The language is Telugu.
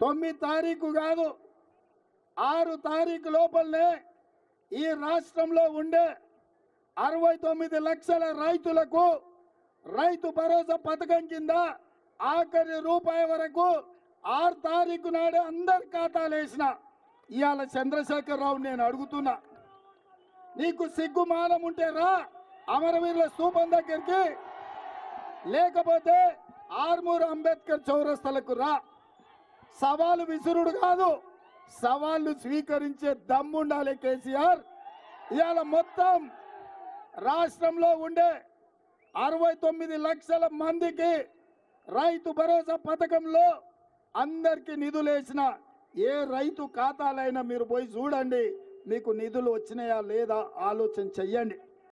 తొమ్మిది తారీఖు కాదు ఆరు తారీఖు లోపలనే ఈ రాష్ట్రంలో ఉండే అరవై తొమ్మిది లక్షల రైతులకు రైతు భరోసా పథకం కింద ఆఖరి రూపాయి వరకు ఆరు తారీఖు నాడే అందరి ఖాతాలు వేసిన ఇవాళ చంద్రశేఖరరావు నేను అడుగుతున్నా నీకు సిగ్గుమానం ఉంటే రా అమరవీరుల స్థూపం దగ్గరికి లేకపోతే ఆర్మూర్ అంబేద్కర్ చౌరస్తలకు రా సవాలు విసురుడు కాదు సవాళ్ళు స్వీకరించే దమ్ముండాలి కేసీఆర్ ఇవాళ మొత్తం రాష్ట్రంలో ఉండే అరవై తొమ్మిది లక్షల మందికి రైతు భరోసా పథకంలో అందరికీ నిధులు వేసిన ఏ రైతు ఖాతాలైనా మీరు పోయి చూడండి మీకు నిధులు వచ్చినాయా లేదా ఆలోచన చెయ్యండి